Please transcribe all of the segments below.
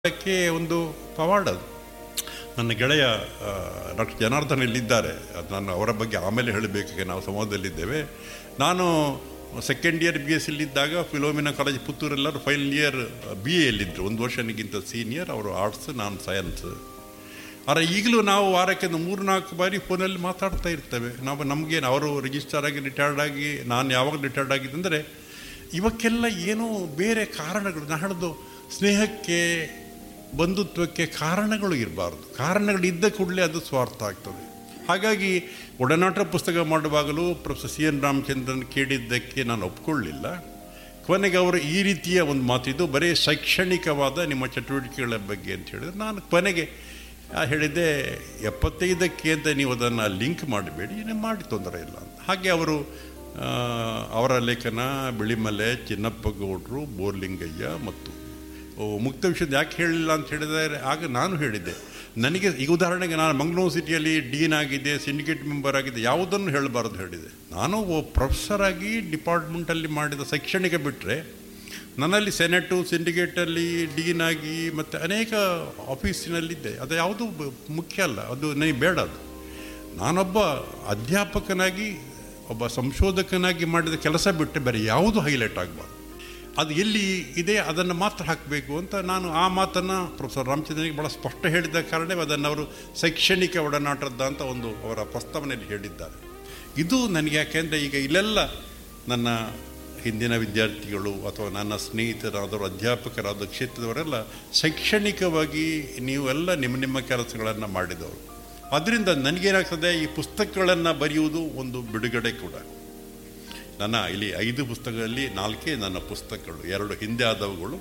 ಅದಕ್ಕೆ ಒಂದು ಪವಾಡ ಅದು ನನ್ನ ಗೆಳೆಯ ಡಾಕ್ಟರ್ ಜನಾರ್ದನ್ ಇಲ್ಲಿದ್ದಾರೆ ಅದು ನಾನು ಅವರ ಬಗ್ಗೆ ಆಮೇಲೆ ಹೇಳಬೇಕು ನಾವು ಸಂವಾದದಲ್ಲಿದ್ದೇವೆ ನಾನು ಸೆಕೆಂಡ್ ಇಯರ್ ಬಿ ಎಸ್ ಇಲ್ಲಿದ್ದಾಗ ಫಿಲೋಮಿನಾ ಕಾಲೇಜ್ ಪುತ್ತೂರೆಲ್ಲರೂ ಫೈನಲ್ ಇಯರ್ ಬಿ ಎಲ್ಲಿದ್ದರು ಒಂದು ವರ್ಷ ನನಗಿಂತ ಸೀನಿಯರ್ ಅವರು ಆರ್ಟ್ಸ್ ನಾನು ಸೈನ್ಸ್ ಆದರೆ ಈಗಲೂ ನಾವು ವಾರಕ್ಕೆ ಒಂದು ಮೂರು ನಾಲ್ಕು ಬಾರಿ ಫೋನಲ್ಲಿ ಮಾತಾಡ್ತಾ ಇರ್ತೇವೆ ನಾವು ನಮಗೇನು ಅವರು ರಿಜಿಸ್ಟರ್ ಆಗಿ ರಿಟೈರ್ಡ್ ಆಗಿ ನಾನು ಯಾವಾಗ ರಿಟೈರ್ಡ್ ಆಗಿದ್ದಂದರೆ ಇವಕ್ಕೆಲ್ಲ ಏನೋ ಬೇರೆ ಕಾರಣಗಳು ನಾಳ್ದು ಸ್ನೇಹಕ್ಕೆ ಬಂಧುತ್ವಕ್ಕೆ ಕಾರಣಗಳು ಇರಬಾರ್ದು ಕಾರಣಗಳು ಇದ್ದ ಕೂಡಲೇ ಅದು ಸ್ವಾರ್ಥ ಆಗ್ತದೆ ಹಾಗಾಗಿ ಒಡನಾಟ ಪುಸ್ತಕ ಮಾಡುವಾಗಲೂ ಪ್ರೊಫೆಸರ್ ಸಿ ಎನ್ ರಾಮಚಂದ್ರನ್ ಕೇಳಿದ್ದಕ್ಕೆ ನಾನು ಒಪ್ಕೊಳ್ಳಿಲ್ಲ ಕೊನೆಗೆ ಅವರು ಈ ರೀತಿಯ ಒಂದು ಮಾತಿದ್ದು ಬರೀ ಶೈಕ್ಷಣಿಕವಾದ ನಿಮ್ಮ ಚಟುವಟಿಕೆಗಳ ಬಗ್ಗೆ ಅಂತ ಹೇಳಿದ್ರೆ ನಾನು ಕೊನೆಗೆ ಆ, ಹೇಳಿದ್ದೆ ಎಪ್ಪತ್ತೈದಕ್ಕೆ ಅಂತ ನೀವು ಅದನ್ನು ಲಿಂಕ್ ಮಾಡಬೇಡಿ ನೀವು ಮಾಡಿ ತೊಂದರೆ ಇಲ್ಲ ಅಂತ ಹಾಗೆ ಅವರು ಆ, ಅವರ ಲೇಖನ ಬಿಳಿಮಲೆ ಚಿನ್ನಪ್ಪ ಗೌಡ್ರು ಬೋರ್ಲಿಂಗಯ್ಯ ಮತ್ತು ಓ, ಮುಕ್ತ ವಿಷಯದ ಯಾಕೆ ಹೇಳಿಲ್ಲ ಅಂತ ಹೇಳಿದರೆ ಆಗ ನಾನು ಹೇಳಿದ್ದೆ ನನಗೆ ಈಗ ಉದಾಹರಣೆಗೆ ನಾನು ಮಂಗಳೂರು ಸಿಟಿಯಲ್ಲಿ ಡೀನ್ ಆಗಿದ್ದೆ ಸಿಂಡಿಕೇಟ್ ಮೆಂಬರ್ ಆಗಿದ್ದೆ ಯಾವುದನ್ನು ಹೇಳಬಾರ್ದು ಹೇಳಿದೆ ನಾನು ಒ ಪ್ರೊಫೆಸರ್ ಆಗಿ ಡಿಪಾರ್ಟ್ಮೆಂಟಲ್ಲಿ ಮಾಡಿದ ಶೈಕ್ಷಣಿಕ ಬಿಟ್ಟರೆ ನನ್ನಲ್ಲಿ ಸೆನೆಟು ಸಿಂಡಿಕೇಟಲ್ಲಿ ಡೀನ್ ಆಗಿ ಮತ್ತು ಅನೇಕ ಆಫೀಸಿನಲ್ಲಿದ್ದೆ ಅದು ಯಾವುದೂ ಬ- ಮುಖ್ಯ ಅಲ್ಲ ಅದು ನನಗೆ ಬೇಡ ಅದು ನಾನೊಬ್ಬ ಅಧ್ಯಾಪಕನಾಗಿ ಒಬ್ಬ ಸಂಶೋಧಕನಾಗಿ ಮಾಡಿದ ಕೆಲಸ ಬಿಟ್ಟು ಬೇರೆ ಯಾವುದು ಹೈಲೈಟ್ ಆಗಬಾರ್ದು ಅದು ಎಲ್ಲಿ ಇದೆ ಅದನ್ನು ಮಾತ್ರ ಹಾಕಬೇಕು ಅಂತ ನಾನು ಆ ಮಾತನ್ನು ಪ್ರೊಫೆಸರ್ ರಾಮಚಂದ್ರನಿಗೆ ಭಾಳ ಸ್ಪಷ್ಟ ಹೇಳಿದ ಕಾರಣವೇ ಅದನ್ನು ಅವರು ಶೈಕ್ಷಣಿಕ ಒಡನಾಟದ ಅಂತ ಒಂದು ಅವರ ಪ್ರಸ್ತಾವನೆಯಲ್ಲಿ ಹೇಳಿದ್ದಾರೆ ಇದು ನನಗೆ ಯಾಕೆಂದರೆ ಈಗ ಇಲ್ಲೆಲ್ಲ ನನ್ನ ಹಿಂದಿನ ವಿದ್ಯಾರ್ಥಿಗಳು ಅಥವಾ ನನ್ನ ಸ್ನೇಹಿತರಾದವರು ಅಧ್ಯಾಪಕರಾದ ಕ್ಷೇತ್ರದವರೆಲ್ಲ ಶೈಕ್ಷಣಿಕವಾಗಿ ನೀವೆಲ್ಲ ನಿಮ್ಮ ನಿಮ್ಮ ಕೆಲಸಗಳನ್ನು ಮಾಡಿದವರು ಅದರಿಂದ ನನಗೇನಾಗ್ತದೆ ಈ ಪುಸ್ತಕಗಳನ್ನು ಬರೆಯುವುದು ಒಂದು ಬಿಡುಗಡೆ ಕೂಡ ನನ್ನ ಇಲ್ಲಿ ಐದು ಪುಸ್ತಕಗಳಲ್ಲಿ ನಾಲ್ಕೇ ನನ್ನ ಪುಸ್ತಕಗಳು ಎರಡು ಹಿಂದೆ ಆದವುಗಳು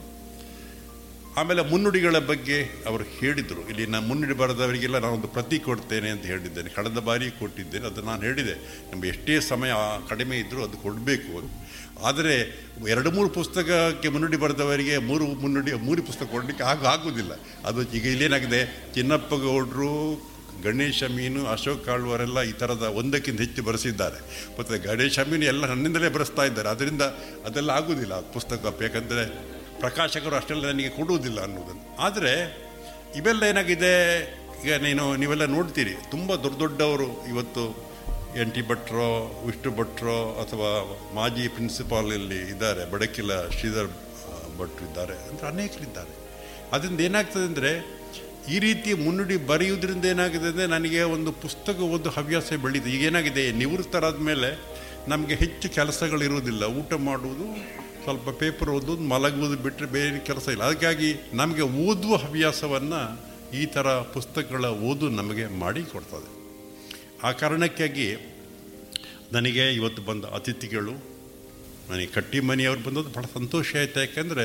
ಆಮೇಲೆ ಮುನ್ನುಡಿಗಳ ಬಗ್ಗೆ ಅವರು ಹೇಳಿದರು ಇಲ್ಲಿ ನಾನು ಮುನ್ನುಡಿ ಬರೆದವರಿಗೆಲ್ಲ ನಾನೊಂದು ಪ್ರತಿ ಕೊಡ್ತೇನೆ ಅಂತ ಹೇಳಿದ್ದೇನೆ ಕಳೆದ ಬಾರಿ ಕೊಟ್ಟಿದ್ದೇನೆ ಅದು ನಾನು ಹೇಳಿದೆ ನಮಗೆ ಎಷ್ಟೇ ಸಮಯ ಕಡಿಮೆ ಇದ್ದರೂ ಅದು ಕೊಡಬೇಕು ಆದರೆ ಎರಡು ಮೂರು ಪುಸ್ತಕಕ್ಕೆ ಮುನ್ನುಡಿ ಬರೆದವರಿಗೆ ಮೂರು ಮುನ್ನುಡಿ ಮೂರು ಪುಸ್ತಕ ಕೊಡಲಿಕ್ಕೆ ಆಗ ಆಗೋದಿಲ್ಲ ಅದು ಈಗ ಇಲ್ಲೇನಾಗಿದೆ ಚಿನ್ನಪ್ಪ ಗೌಡ್ರು ಗಣೇಶ ಮೀನು ಅಶೋಕ್ ಕಾಳುವರೆಲ್ಲ ಈ ಥರದ ಒಂದಕ್ಕಿಂತ ಹೆಚ್ಚು ಬರೆಸಿದ್ದಾರೆ ಮತ್ತು ಗಣೇಶ ಮೀನು ಎಲ್ಲ ನನ್ನಿಂದಲೇ ಬರೆಸ್ತಾ ಇದ್ದಾರೆ ಅದರಿಂದ ಅದೆಲ್ಲ ಆಗೋದಿಲ್ಲ ಆ ಪುಸ್ತಕ ಬೇಕಂದರೆ ಪ್ರಕಾಶಕರು ಅಷ್ಟೆಲ್ಲ ನನಗೆ ಕೊಡುವುದಿಲ್ಲ ಅನ್ನೋದನ್ನು ಆದರೆ ಇವೆಲ್ಲ ಏನಾಗಿದೆ ಈಗ ನೀನು ನೀವೆಲ್ಲ ನೋಡ್ತೀರಿ ತುಂಬ ದೊಡ್ಡ ದೊಡ್ಡವರು ಇವತ್ತು ಎನ್ ಟಿ ಭಟ್ರೋ ವಿಷ್ಣು ಭಟ್ರೋ ಅಥವಾ ಮಾಜಿ ಪ್ರಿನ್ಸಿಪಾಲ್ ಇಲ್ಲಿ ಇದ್ದಾರೆ ಬಡಕಿಲ ಶ್ರೀಧರ್ ಆ, ಭಟ್ರು ಇದ್ದಾರೆ ಅಂದರೆ ಅನೇಕರಿದ್ದಾರೆ ಅದರಿಂದ ಏನಾಗ್ತದೆ ಅಂದರೆ ಈ ರೀತಿ ಮುನ್ನುಡಿ ಬರೆಯುವುದರಿಂದ ಏನಾಗಿದೆ ಅಂದರೆ ನನಗೆ ಒಂದು ಪುಸ್ತಕ ಓದು ಹವ್ಯಾಸ ಬೆಳೀತು ಈಗ ಏನಾಗಿದೆ ನಿವೃತ್ತರಾದ ಮೇಲೆ ನಮಗೆ ಹೆಚ್ಚು ಕೆಲಸಗಳಿರುವುದಿಲ್ಲ ಊಟ ಮಾಡುವುದು ಸ್ವಲ್ಪ ಪೇಪರ್ ಓದೋದು ಮಲಗುವುದು ಬಿಟ್ಟರೆ ಬೇರೆ ಕೆಲಸ ಇಲ್ಲ ಅದಕ್ಕಾಗಿ ನಮಗೆ ಓದುವ ಹವ್ಯಾಸವನ್ನು ಈ ಥರ ಪುಸ್ತಕಗಳ ಓದು ನಮಗೆ ಮಾಡಿ ಕೊಡ್ತದೆ ಆ ಕಾರಣಕ್ಕಾಗಿ ನನಗೆ ಇವತ್ತು ಬಂದ ಅತಿಥಿಗಳು ನನಗೆ ಕಟ್ಟಿ ಮನೆಯವರು ಬಂದದ್ದು ಭಾಳ ಸಂತೋಷ ಆಯಿತು ಯಾಕೆಂದರೆ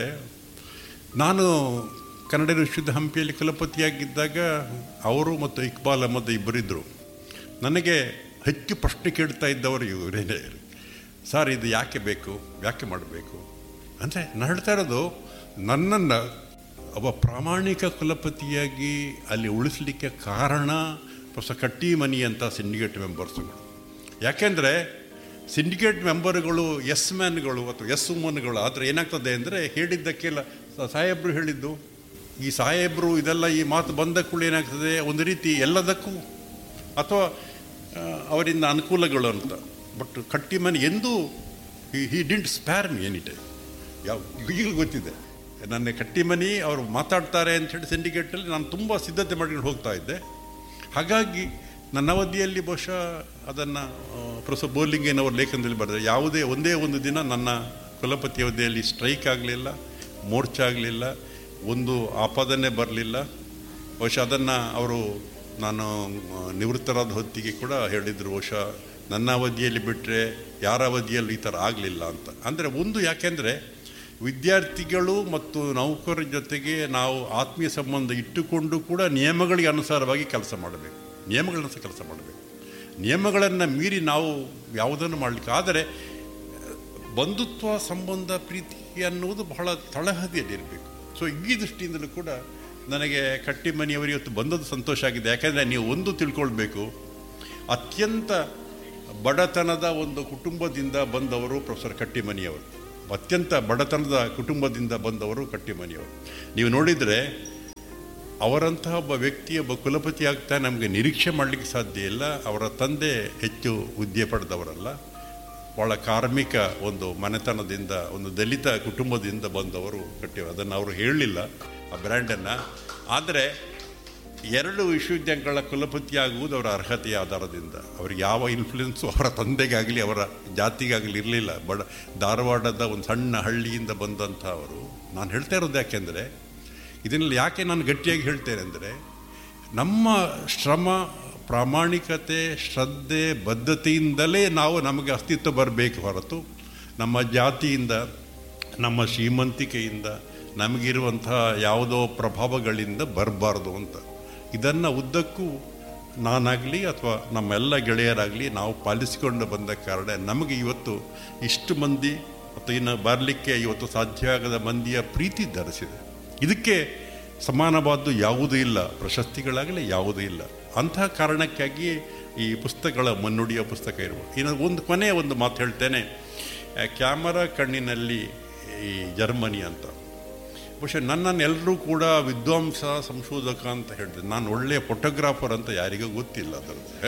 ನಾನು ಕನ್ನಡ ವಿಶ್ವದ ಹಂಪಿಯಲ್ಲಿ ಕುಲಪತಿಯಾಗಿದ್ದಾಗ ಅವರು ಮತ್ತು ಇಕ್ಬಾಲ್ ಅಹಮದ್ ಇಬ್ಬರಿದ್ದರು ನನಗೆ ಹೆಚ್ಚು ಪ್ರಶ್ನೆ ಕೇಳ್ತಾ ಇದ್ದವರು ಇವರೇನೇ ಸರ್ ಇದು ಯಾಕೆ ಬೇಕು ಯಾಕೆ ಮಾಡಬೇಕು ಅಂದರೆ ನಾನು ಹೇಳ್ತಾ ಇರೋದು ನನ್ನನ್ನು ಒಬ್ಬ ಪ್ರಾಮಾಣಿಕ ಕುಲಪತಿಯಾಗಿ ಅಲ್ಲಿ ಉಳಿಸಲಿಕ್ಕೆ ಕಾರಣ ಪ್ರೊಫೆಸರ್ ಕಟ್ಟಿ ಮನಿ ಅಂತ ಸಿಂಡಿಕೇಟ್ ಮೆಂಬರ್ಸ್ಗಳು ಯಾಕೆಂದರೆ ಸಿಂಡಿಕೇಟ್ ಮೆಂಬರ್ಗಳು ಎಸ್ ಮ್ಯಾನ್ಗಳು ಅಥವಾ ಎಸ್ ವುಮನ್ಗಳು ಆದರೆ ಏನಾಗ್ತದೆ ಅಂದರೆ ಹೇಳಿದ್ದಕ್ಕೆಲ್ಲ ಸ- ಸಾಹೇಬ್ರು ಹೇಳಿದ್ದು ಈ ಸಾಹೇಬ್ರು ಇದೆಲ್ಲ ಈ ಮಾತು ಬಂದ ಕೂಡ ಏನಾಗ್ತದೆ ಒಂದು ರೀತಿ ಎಲ್ಲದಕ್ಕೂ ಅಥವಾ ಆ, ಅವರಿಂದ ಅನುಕೂಲಗಳು ಅಂತ ಬಟ್ ಕಟ್ಟಿ ಮನೆ ಎಂದೂ he didn't spare me any time ಯಾವ ಈಗಲೂ ಗೊತ್ತಿದೆ ನನ್ನ ಕಟ್ಟಿಮನಿ ಅವರು ಮಾತಾಡ್ತಾರೆ ಅಂತ ಹೇಳಿ ಸಿಂಡಿಕೇಟಲ್ಲಿ ನಾನು ತುಂಬ ಸಿದ್ಧತೆ ಮಾಡ್ಕೊಂಡು ಹೋಗ್ತಾ ಇದ್ದೆ ಹಾಗಾಗಿ ನನ್ನ ಅವಧಿಯಲ್ಲಿ ಬಹುಶಃ ಅದನ್ನು ಪ್ರೊಫೆಸರ್ ಬೋರ್ಲಿಂಗೇನವರ ಲೇಖನದಲ್ಲಿ ಬರೆದ ಯಾವುದೇ ಒಂದೇ ಒಂದು ದಿನ ನನ್ನ ಕುಲಪತಿ ಅವಧಿಯಲ್ಲಿ ಸ್ಟ್ರೈಕ್ ಆಗಲಿಲ್ಲ ಮೋರ್ಚಾ ಆಗಲಿಲ್ಲ ಒಂದು ಆಪಾದನೆ ಬರಲಿಲ್ಲ ಬಹುಶಃ ಅದನ್ನು ಅವರು ನಾನು ಆ, ನಿವೃತ್ತರಾದ ಹೊತ್ತಿಗೆ ಕೂಡ ಹೇಳಿದರು ಬಹುಶಃ ನನ್ನ ಅವಧಿಯಲ್ಲಿ ಬಿಟ್ಟರೆ ಯಾರ ಅವಧಿಯಲ್ಲಿ ಈ ಥರ ಆಗಲಿಲ್ಲ ಅಂತ ಅಂದರೆ ಒಂದು ಯಾಕೆಂದರೆ ವಿದ್ಯಾರ್ಥಿಗಳು ಮತ್ತು ನೌಕರರ ಜೊತೆಗೆ ನಾವು ಆತ್ಮೀಯ ಸಂಬಂಧ ಇಟ್ಟುಕೊಂಡು ಕೂಡ ನಿಯಮಗಳಿಗೆ ಅನುಸಾರವಾಗಿ ಕೆಲಸ ಮಾಡಬೇಕು ನಿಯಮಗಳನ್ನ ಸಹ ಕೆಲಸ ಮಾಡಬೇಕು ನಿಯಮಗಳನ್ನು ಮೀರಿ ನಾವು ಯಾವುದನ್ನು ಮಾಡಲಿಕ್ಕೆ ಆದರೆ ಬಂಧುತ್ವ ಸಂಬಂಧ ಪ್ರೀತಿ ಅನ್ನುವುದು ಬಹಳ ತಳಹದಿಯಲ್ಲಿರಬೇಕು ಸೊ ಈ ದೃಷ್ಟಿಯಿಂದಲೂ ಕೂಡ ನನಗೆ ಕಟ್ಟಿ ಮನೆಯವರು ಇವತ್ತು ಬಂದದ್ದು ಸಂತೋಷ ಆಗಿದೆ ಯಾಕೆಂದರೆ ನೀವು ಒಂದು ತಿಳ್ಕೊಳ್ಬೇಕು ಅತ್ಯಂತ ಬಡತನದ ಒಂದು ಕುಟುಂಬದಿಂದ ಬಂದವರು ಪ್ರೊಫೆಸರ್ ಕಟ್ಟಿಮನಿಯವರು ಅತ್ಯಂತ ಬಡತನದ ಕುಟುಂಬದಿಂದ ಬಂದವರು ಕಟ್ಟಿಮನಿಯವರು ನೀವು ನೋಡಿದರೆ ಅವರಂತಹ ಒಬ್ಬ ವ್ಯಕ್ತಿ ಒಬ್ಬ ಕುಲಪತಿ ಆಗ್ತಾ ನಮಗೆ ನಿರೀಕ್ಷೆ ಮಾಡಲಿಕ್ಕೆ ಸಾಧ್ಯ ಇಲ್ಲ ಅವರ ತಂದೆ ಹೆಚ್ಚು ಹುದ್ದೆ ಪಡೆದವರಲ್ಲ ಭಾಳ ಕಾರ್ಮಿಕ ಒಂದು ಮನೆತನದಿಂದ ಒಂದು ದಲಿತ ಕುಟುಂಬದಿಂದ ಬಂದವರು ಕಟ್ಟಿವರು ಅದನ್ನು ಅವರು ಹೇಳಲಿಲ್ಲ ಆ ಬ್ರ್ಯಾಂಡನ್ನು ಆದರೆ ಎರಡು ವಿಶ್ವವಿದ್ಯಾಲಯಗಳ ಕುಲಪತಿ ಆಗುವುದು ಅವರ ಅರ್ಹತೆಯ ಆಧಾರದಿಂದ ಅವ್ರಿಗೆ ಯಾವ ಇನ್ಫ್ಲುಯೆನ್ಸು ಅವರ ತಂದೆಗಾಗಲಿ ಅವರ ಜಾತಿಗಾಗಲಿ ಇರಲಿಲ್ಲ ಬಡ ಧಾರವಾಡದ ಒಂದು ಸಣ್ಣ ಹಳ್ಳಿಯಿಂದ ಬಂದಂಥ ಅವರು ನಾನು ಹೇಳ್ತಾ ಇರೋದು ಯಾಕೆಂದರೆ ಇದನ್ನಲ್ಲಿ ಯಾಕೆ ನಾನು ಗಟ್ಟಿಯಾಗಿ ಹೇಳ್ತೇನೆ ಅಂದರೆ ನಮ್ಮ ಶ್ರಮ ಪ್ರಾಮಾಣಿಕತೆ ಶ್ರದ್ಧೆ ಬದ್ಧತೆಯಿಂದಲೇ ನಾವು ನಮಗೆ ಅಸ್ತಿತ್ವ ಬರಬೇಕು ಹೊರತು ನಮ್ಮ ಜಾತಿಯಿಂದ ನಮ್ಮ ಶ್ರೀಮಂತಿಕೆಯಿಂದ ನಮಗಿರುವಂತಹ ಯಾವುದೋ ಪ್ರಭಾವಗಳಿಂದ ಬರಬಾರ್ದು ಅಂತ ಇದನ್ನು ಉದ್ದಕ್ಕೂ ನಾನಾಗಲಿ ಅಥವಾ ನಮ್ಮೆಲ್ಲ ಗೆಳೆಯರಾಗಲಿ ನಾವು ಪಾಲಿಸಿಕೊಂಡು ಬಂದ ಕಾರಣ ನಮಗೆ ಇವತ್ತು ಇಷ್ಟು ಮಂದಿ ಮತ್ತು ಇನ್ನು ಬರಲಿಕ್ಕೆ ಇವತ್ತು ಸಾಧ್ಯ ಆಗದ ಮಂದಿಯ ಪ್ರೀತಿ ಧರಿಸಿದೆ ಇದಕ್ಕೆ ಸಮಾನವಾದ್ದು ಯಾವುದೂ ಇಲ್ಲ ಪ್ರಶಸ್ತಿಗಳಾಗಲಿ ಯಾವುದೂ ಇಲ್ಲ ಅಂತಹ ಕಾರಣಕ್ಕಾಗಿ ಈ ಪುಸ್ತಕಗಳ ಮುನ್ನುಡಿಯ ಪುಸ್ತಕ ಇರ್ಬೋದು ಇನ್ನು ಒಂದು ಕೊನೆಯ ಒಂದು ಮಾತು ಹೇಳ್ತೇನೆ ಕ್ಯಾಮರಾ ಕಣ್ಣಿನಲ್ಲಿ ಈ ಜರ್ಮನಿ ಅಂತ ಬಹುಶಃ ನನ್ನನ್ನು ಎಲ್ಲರೂ ಕೂಡ ವಿದ್ವಾಂಸ ಸಂಶೋಧಕ ಅಂತ ಹೇಳ್ತಾರೆ ನಾನು ಒಳ್ಳೆಯ ಫೋಟೋಗ್ರಾಫರ್ ಅಂತ ಯಾರಿಗೂ ಗೊತ್ತಿಲ್ಲ ಅದರದ್ದು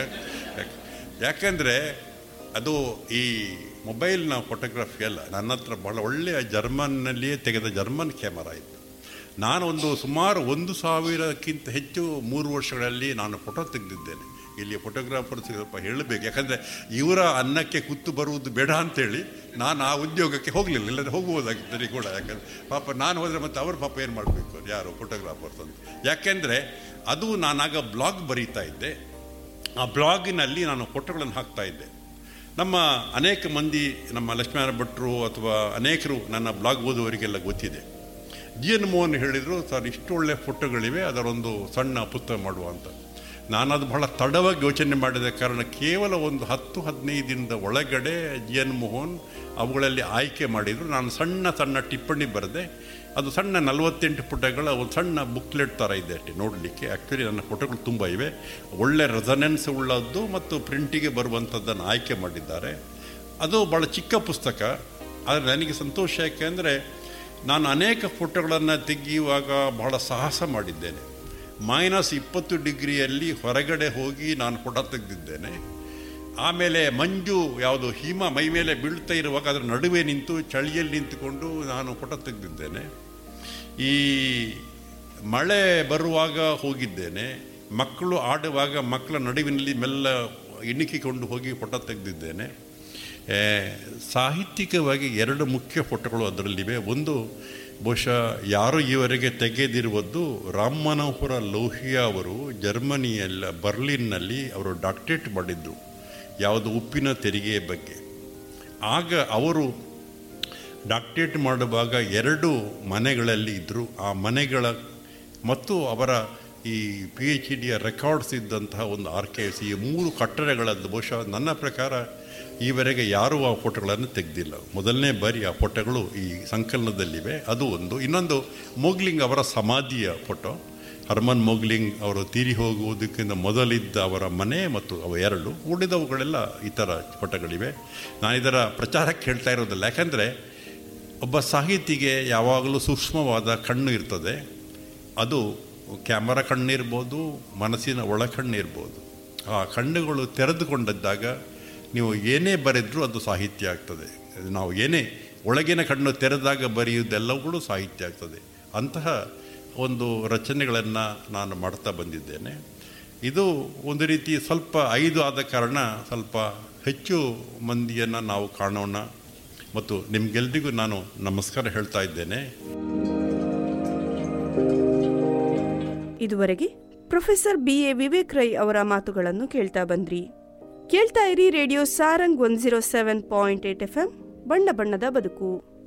ಯಾಕೆಂದರೆ ಅದು ಈ ಮೊಬೈಲ್ನ ಫೋಟೋಗ್ರಫಿ ಅಲ್ಲ ನನ್ನ ಹತ್ರ ಭಾಳ ಒಳ್ಳೆಯ ಜರ್ಮನ್ನಲ್ಲಿಯೇ ತೆಗೆದ ಜರ್ಮನ್ ಕ್ಯಾಮರಾ ಇತ್ತು ನಾನು ಒಂದು ಸುಮಾರು ಒಂದು ಸಾವಿರಕ್ಕಿಂತ ಹೆಚ್ಚು ಮೂರು ವರ್ಷಗಳಲ್ಲಿ ನಾನು ಫೋಟೋ ತೆಗೆದಿದ್ದೇನೆ ಇಲ್ಲಿ ಫೋಟೋಗ್ರಾಫರ್ಸ್ ಸ್ವಲ್ಪ ಹೇಳಬೇಕು ಯಾಕಂದರೆ ಇವರ ಅನ್ನಕ್ಕೆ ಕುತ್ತು ಬರುವುದು ಬೇಡ ಅಂತೇಳಿ ನಾನು ಆ ಉದ್ಯೋಗಕ್ಕೆ ಹೋಗಲಿಲ್ಲ ಇಲ್ಲದ್ರೆ ಹೋಗ್ಬೋದಾಗಿದ್ದರೆ ಕೂಡ ಯಾಕಂದರೆ ಪಾಪ ನಾನು ಹೋದರೆ ಮತ್ತು ಅವರು ಪಾಪ ಏನು ಮಾಡಬೇಕು ಯಾರು ಫೋಟೋಗ್ರಾಫರ್ಸ್ ಅಂತ ಯಾಕೆಂದರೆ ಅದು ನಾನಾಗ ಬ್ಲಾಗ್ ಬರೀತಾ ಇದ್ದೆ ಆ ಬ್ಲಾಗಿನಲ್ಲಿ ನಾನು ಫೋಟೋಗಳನ್ನು ಹಾಕ್ತಾ ಇದ್ದೆ ನಮ್ಮ ಅನೇಕ ಮಂದಿ ನಮ್ಮ ಲಕ್ಷ್ಮೀನಾರಾಯಣ ಭಟ್ರು ಅಥವಾ ಅನೇಕರು ನನ್ನ ಬ್ಲಾಗ್ ಓದುವವರಿಗೆಲ್ಲ ಗೊತ್ತಿದೆ ಜಿ ಎನ್ ಮೋಹನ್ ಹೇಳಿದರು ಸರ್ ಇಷ್ಟು ಒಳ್ಳೆ ಫೋಟೋಗಳಿವೆ ಅದರೊಂದು ಸಣ್ಣ ಪುಸ್ತಕ ಮಾಡುವ ಅಂತ ನಾನು ಅದು ಬಹಳ ತಡವಾಗಿ ಯೋಚನೆ ಮಾಡಿದ ಕಾರಣ ಕೇವಲ ಒಂದು ಹತ್ತು ಹದಿನೈದು ದಿನದ ಒಳಗಡೆ ಜಿ ಎನ್ ಮೋಹನ್ ಅವುಗಳಲ್ಲಿ ಆಯ್ಕೆ ಮಾಡಿದರು ನಾನು ಸಣ್ಣ ಸಣ್ಣ ಟಿಪ್ಪಣಿ ಬರೆದೆ ಅದು ಸಣ್ಣ ನಲವತ್ತೆಂಟು ಪುಟಗಳ ಒಂದು ಸಣ್ಣ ಬುಕ್ಲೆಟ್ ಥರ ಇದೆ ಅಷ್ಟೇ ನೋಡಲಿಕ್ಕೆ ಆ್ಯಕ್ಚುಲಿ ನನ್ನ ಫೋಟೋಗಳು ತುಂಬ ಇವೆ ಒಳ್ಳೆ ರೆಸನೆನ್ಸ್ ಉಳ್ಳದ್ದು ಮತ್ತು ಪ್ರಿಂಟಿಗೆ ಬರುವಂಥದ್ದನ್ನು ಆಯ್ಕೆ ಮಾಡಿದ್ದಾರೆ ಅದು ಭಾಳ ಚಿಕ್ಕ ಪುಸ್ತಕ ಆದರೆ ನನಗೆ ಸಂತೋಷ ಯಾಕೆ ಅಂದರೆ ನಾನು ಅನೇಕ ಫೋಟೋಗಳನ್ನು ತೆಗೆಯುವಾಗ ಬಹಳ ಸಾಹಸ ಮಾಡಿದ್ದೇನೆ ಮೈನಸ್ ಇಪ್ಪತ್ತು ಡಿಗ್ರಿಯಲ್ಲಿ ಹೊರಗಡೆ ಹೋಗಿ ನಾನು ಫೋಟೋ ತೆಗೆದಿದ್ದೇನೆ ಆಮೇಲೆ ಮಂಜು ಯಾವುದು ಹಿಮ ಮೈ ಮೇಲೆ ಬೀಳ್ತಾ ಇರುವಾಗ ಅದರ ನಡುವೆ ನಿಂತು ಚಳಿಯಲ್ಲಿ ನಿಂತುಕೊಂಡು ನಾನು ಫೋಟೋ ತೆಗೆದಿದ್ದೇನೆ ಈ ಮಳೆ ಬರುವಾಗ ಹೋಗಿದ್ದೇನೆ ಮಕ್ಕಳು ಆಡುವಾಗ ಮಕ್ಕಳ ನಡುವಿನಲ್ಲಿ ಮೆಲ್ಲ ಇಣುಕಿಕೊಂಡು ಹೋಗಿ ಫೋಟೋ ತೆಗೆದಿದ್ದೇನೆ ಸಾಹಿತ್ಯಿಕವಾಗಿ ಎರಡು ಮುಖ್ಯ ಫೋಟೋಗಳು ಅದರಲ್ಲಿವೆ ಒಂದು ಬಹುಶಃ ಯಾರು ಈವರೆಗೆ ತೆಗೆದಿರುವುದು ರಾಮ್ ಮನೋಹರ ಲೋಹಿಯಾ ಅವರು ಜರ್ಮನಿಯಲ್ಲ ಬರ್ಲಿನ್ನಲ್ಲಿ ಅವರು ಡಾಕ್ಟರೇಟ್ ಮಾಡಿದ್ದು ಯಾವುದು ಉಪ್ಪಿನ ತೆರಿಗೆಯ ಬಗ್ಗೆ ಆಗ ಅವರು ಡಾಕ್ಟರೇಟ್ ಮಾಡುವಾಗ ಎರಡು ಮನೆಗಳಲ್ಲಿ ಇದ್ದರು ಆ ಮನೆಗಳ ಮತ್ತು ಅವರ ಈ ಪಿ ಎಚ್ ಡಿಯ ರೆಕಾರ್ಡ್ಸ್ ಇದ್ದಂತಹ ಒಂದು ಆರ್ಕೈವ್ಸ್ ಈ ಮೂರು ಕಟ್ಟಡಗಳದ್ದು ಬಹುಶಃ ನನ್ನ ಪ್ರಕಾರ ಈವರೆಗೆ ಯಾರೂ ಆ ಫೋಟೋಗಳನ್ನು ತೆಗೆದಿಲ್ಲ ಮೊದಲನೇ ಬಾರಿ ಆ ಫೋಟೋಗಳು ಈ ಸಂಕಲನದಲ್ಲಿವೆ ಅದು ಒಂದು ಇನ್ನೊಂದು ಮೋಗ್ಲಿಂಗ್ ಅವರ ಸಮಾಧಿಯ ಫೋಟೋ ಹರ್ಮನ್ ಮೋಗ್ಲಿಂಗ್ ಅವರು ತೀರಿ ಹೋಗುವುದಕ್ಕಿಂತ ಮೊದಲಿದ್ದ ಅವರ ಮನೆ ಮತ್ತು ಅವ ಎರಡು ಉಳಿದವುಗಳೆಲ್ಲ ಈ ಥರ ಫೋಟೋಗಳಿವೆ ನಾನು ಇದರ ಪ್ರಚಾರಕ್ಕೆ ಹೇಳ್ತಾ ಇರೋದಿಲ್ಲ ಯಾಕಂದರೆ ಒಬ್ಬ ಸಾಹಿತಿಗೆ ಯಾವಾಗಲೂ ಸೂಕ್ಷ್ಮವಾದ ಕಣ್ಣು ಇರ್ತದೆ ಅದು ಕ್ಯಾಮರಾ ಕಣ್ಣಿರ್ಬೋದು ಮನಸ್ಸಿನ ಒಳಕಣ್ಣಿರ್ಬೋದು ಆ ಕಣ್ಣುಗಳು ತೆರೆದುಕೊಂಡದ್ದಾಗ ನೀವು ಏನೇ ಬರೆದರೂ ಅದು ಸಾಹಿತ್ಯ ಆಗ್ತದೆ ನಾವು ಏನೇ ಒಳಗಿನ ಕಣ್ಣು ತೆರೆದಾಗ ಬರೆಯುವುದೆಲ್ಲವೂ ಸಾಹಿತ್ಯ ಆಗ್ತದೆ ಅಂತಹ ಒಂದು ರಚನೆಗಳನ್ನು ನಾನು ಮಾಡ್ತಾ ಬಂದಿದ್ದೇನೆ ಇದು ಒಂದು ರೀತಿ ಸ್ವಲ್ಪ ಐದು ಆದ ಕಾರಣ ಸ್ವಲ್ಪ ಹೆಚ್ಚು ಮಂದಿಯನ್ನು ನಾವು ಕಾಣೋಣ ಮತ್ತು ನಿಮಗೆಲ್ರಿಗೂ ನಾನು ನಮಸ್ಕಾರ ಹೇಳ್ತಾ ಇದ್ದೇನೆ ಇದುವರೆಗೆ professor B A Vivek Rai ಅವರ ಮಾತುಗಳನ್ನು ಕೇಳ್ತಾ ಬಂದ್ರಿ ಕೇಳ್ತಾ ಇರಿ radio Sarang one zero seven point eight F M ಬಣ್ಣ ಬಣ್ಣದ ಬದುಕು